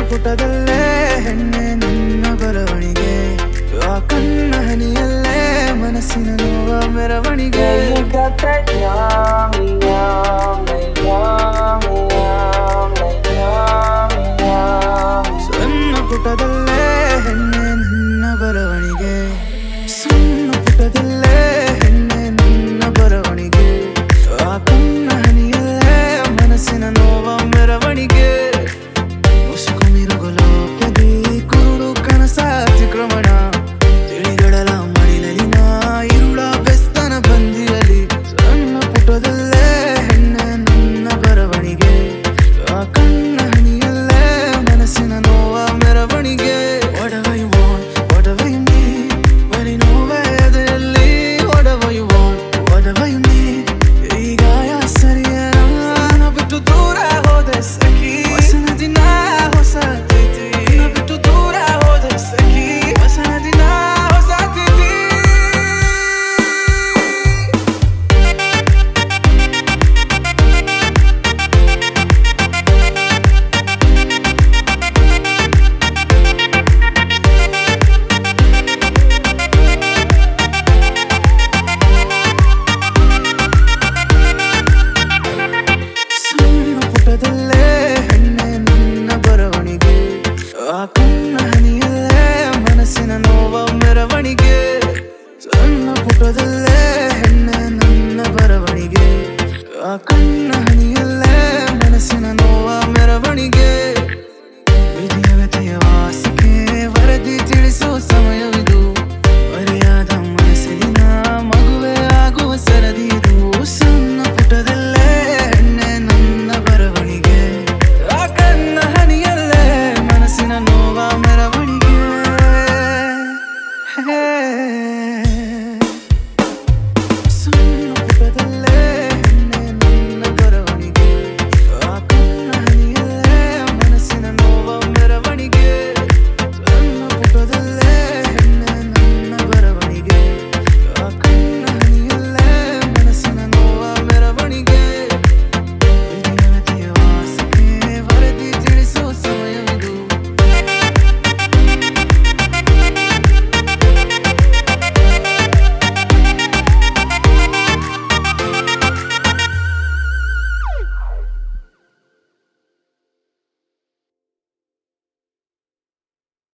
ಪುಟದಲ್ಲೇ ಹೆಣ್ಣೆ ನಿನ್ನ ಬರವಣಿಗೆ ಆ ಕಣ್ಣ ಹನಿಯಲ್ಲೇ ಮನಸ್ಸಿನ ನೋವ ಮೆರವಣಿಗೆ You got that yummy, yummy, yummy, yummy, yummy, yummy. ಸಣ್ಣ ಪುಟದಲ್ಲೇ ಹೆಣ್ಣೆ ನಿನ್ನ ಬರವಣಿಗೆ ಸಣ್ಣ ಪುಟದಲ್ಲೇ ಹೆಣ್ಣೆ ನಿನ್ನ ಬರವಣಿಗೆ ಆ ಕಣ್ಣ ಹನಿಯಲ್ಲೇ ಮನಸ್ಸಿನ ನೋವ ಮೆರವಣಿಗೆ ಮುಸುಕು ಮಿರುಗುಲೋಕ್ಯದಿ ಕುರುಡು ಕನಸ ಅತಿಕ್ರಮಣ ತಿಳಿಗಡಲ ಮಡಿಲಲಿನ ಇರುಳ ಬೆಸ್ತನ ಬಂದಿರಲಿ ಸಣ್ಣ ಪುಟದಲ್ಲೇ ಹೆಣ್ಣೆ ನನ್ನ ಬರವಣಿಗೆ ಆ ಕಣ್ಣ ಹನಿಯಲ್ಲೇ ಮನಸ್ಸಿನ ನೋವ ಮೆರವಣಿಗೆ Whatever you want, whatever you need ಬರೀ ನೋವೇ ಎದೆಯಲ್ಲಿ Whatever you want, whatever you need ಈಗ ಯಾ ಸರಿಯೇನ ಬಿಟ್ಟು ದೂರ ಹೋದೆ ಸಖಿ ಹೊಸ ದಿನ ಹೊಸ ತಿಥಿ ಬಿಟ್ಟು ದೂರ ಹೋದೆ ಸಖಿ ಹೊಸ ದಿನ ಹೊಸ ತಿಥಿ ಸಣ್ಣ ಪುಟದಲ್ಲೇ ಹೆಣ್ಣೆ ನಿನ್ನ ಬರವಣಿಗೆ ಆ ಕಣ್ಣ